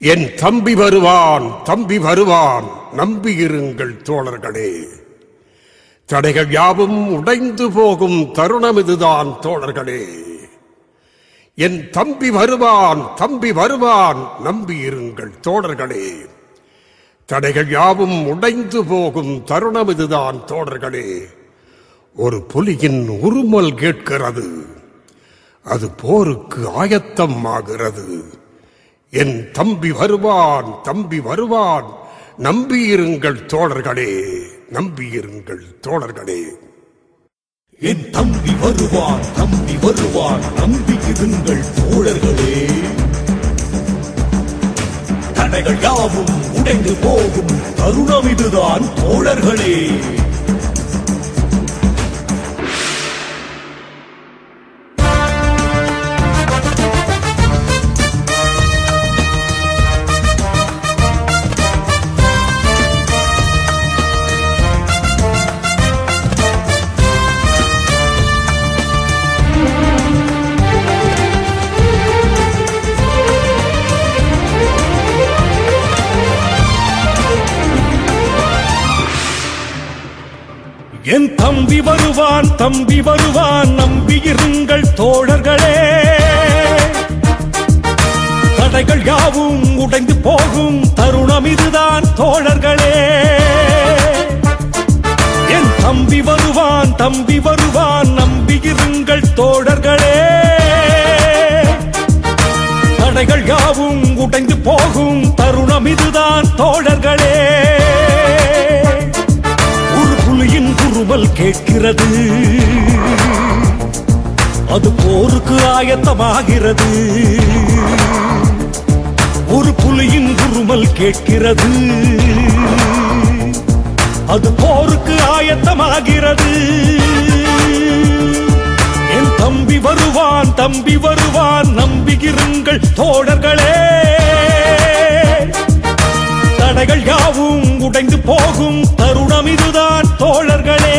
என் தம்பி வருவான் தம்பி வருவான் நம்பியிருங்கள் தோழர்களே தடைகள் யாவும் உடைந்து போகும் தருணம் இதுதான் தோழர்களே என் தம்பி வருவான் தம்பி வருவான் நம்பியிருங்கள் தோழர்களே தடைகள் யாவும் உடைந்து போகும் தருணம் இதுதான் தோழர்களே ஒரு புலியின் உருமல் கேட்கிறது அது போருக்கு ஆயத்தம் ஆகிறது என் தம்பி வருவான் தம்பி வருவான் நம்பியிருங்கள் தோழர்களே நம்பியிருங்கள் தோழர்களே என் தம்பி வருவான் தம்பி வருவான் நம்பி இருங்கள் தோழர்களே தடைகள் யாவும் உடைந்து போகும் தருணம் இதுதான் தோழர்களே என் தம்பி வருவான் தம்பி வருவான் நம்பி இருங்கள் தோழர்களே தடைகள் யாவும் உடைந்து போகும் தருணம் இதுதான் தோழர்களே என் தம்பி வருவான் தம்பி வருவான் நம்பி இருங்கள் தோழர்களே தடைகள் யாவும் உடைந்து போகும் தருணம் இதுதான் தோழர்களே ஒரு புலியின் குருமல் கேட்கிறது அது போருக்கு ஆயத்தமாகிறது ஒரு புலியின் குருமல் கேட்கிறது அது போருக்கு ஆயத்தமாகிறது என் தம்பி வருவான் தம்பி வருவான் நம்பியிருங்கள் தோழர்களே தடைகள் யாவும் உடைந்து போகும் தருணம் இதுதான் தோழர்களே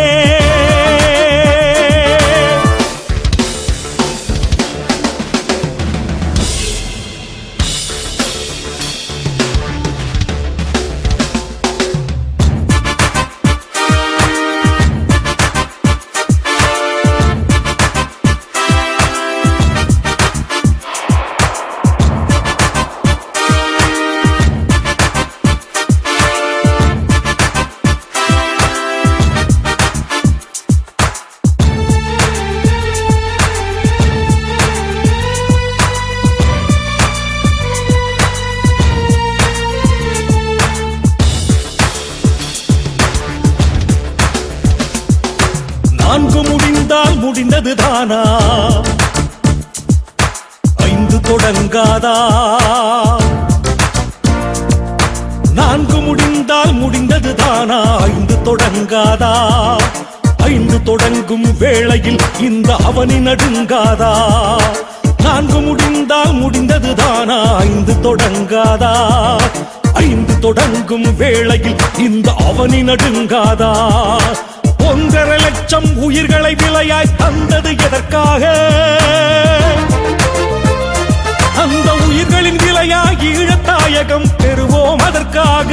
நான்கு முடிந்தால் முடிந்தது தானா ஐந்து தொடங்காதா நான்கு முடிந்தால் முடிந்தது தானா ஐந்து தொடங்காதா ஐந்து தொடங்கும் வேளையில் இந்த அவனி நடுங்காதா நான்கு முடிந்தால் முடிந்தது தானா ஐந்து தொடங்காதா ஐந்து தொடங்கும் வேளையில் இந்த அவனி நடுங்காதா ஒன்றரை லட்சம் உயிர்களை விலையாய் தந்தது எதற்காக அந்த உயிர்களின் விலையாய் ஈழத்தாயகம் பெறுவோம் அதற்காக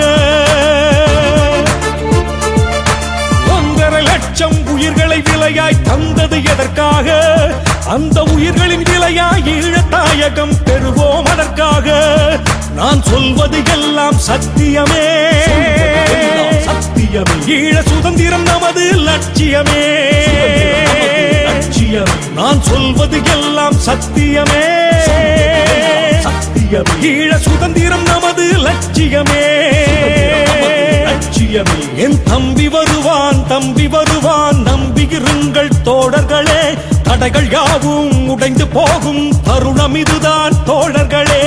ஒன்றரை லட்சம் உயிர்களை விலையாய் தந்தது எதற்காக அந்த உயிர்களின் விலையாய் ஈழத்தாயகம் பெறுவோம் அதற்காக நான் சொல்வது எல்லாம் சத்தியமே சத்தியமே ஈழ சுதந்திரம் நமது லட்சியமே லட்சியம் நான் சொல்வது எல்லாம் சத்தியமே சத்தியம் ஈழ சுதந்திரம் நமது லட்சியமே லட்சியமே என் தம்பி வருவான் தம்பி வருவான் நம்பியிருங்கள் தோழர்களே தடைகள் யாவும் உடைந்து போகும் தருணம் இதுதான் தோழர்களே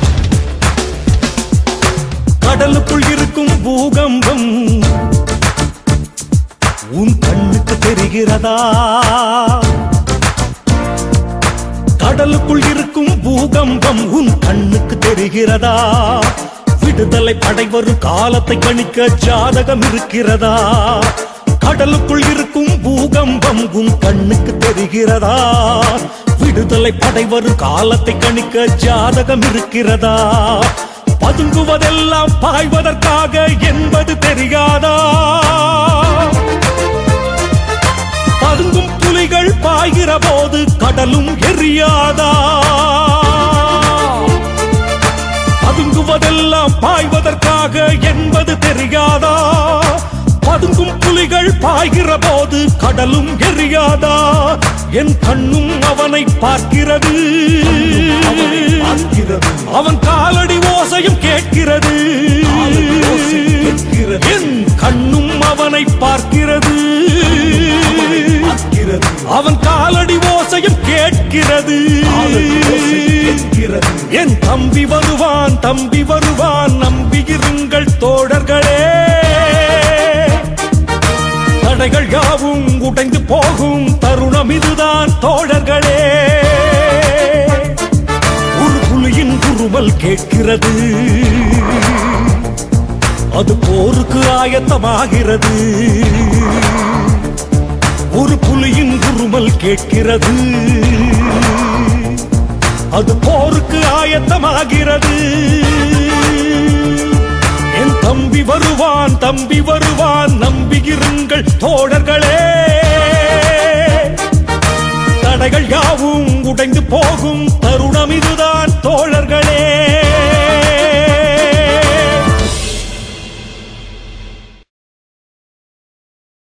கடலுக்குள் இருக்கும் பூகம்பம் கண்ணுக்கு தெரிகிறதா கடலுக்குள் இருக்கும் பூகம்பம் உன் கண்ணுக்கு தெரிகிறதா விடுதலை படை வரும் காலத்தை கணிக்க ஜாதகம் இருக்கிறதா கடலுக்குள் இருக்கும் பூகம்பம் உன் கண்ணுக்கு தெரிகிறதா விடுதலை படை வரும் காலத்தை கணிக்க ஜாதகம் இருக்கிறதா பதுங்குவதெல்லாம் பாய்வதற்காக என்பது தெரியாதா பதுங்கும் புலிகள் பாய்கிற போது கடலும் எரியாதா பதுங்குவதெல்லாம் பாய்வதற்காக என்பது தெரியாதா பதுங்கும் புலிகள் பாய்கிற போது கடலும் எரியாதா என் கண்ணும் அவனை பார்க்கிறது அவன் காலடி ஓசையும் கேட்கிறது என் கண்ணும் அவனை பார்க்கிறது அவன் காலடி ஓசையும் கேட்கிறது என் தம்பி வருவான் தம்பி வருவான் நம்பியிருங்கள் தோழர்களே தடைகள் யாவும் உடைந்து போகும் தருணம் இதுதான் தோழர்களே ஒரு புலியின் குருமல் கேட்கிறது அது போருக்கு ஆயத்தமாகிறது ஒரு புலியின் குருமல் கேட்கிறது அது போருக்கு ஆயத்தமாகிறது என் தம்பி வருவான் தம்பி வருவான் நம்பியிருங்கள் தோழர்களே தடைகள் யாவும் உடைந்து போகும் தருணம் இதுதான் தோழர்களே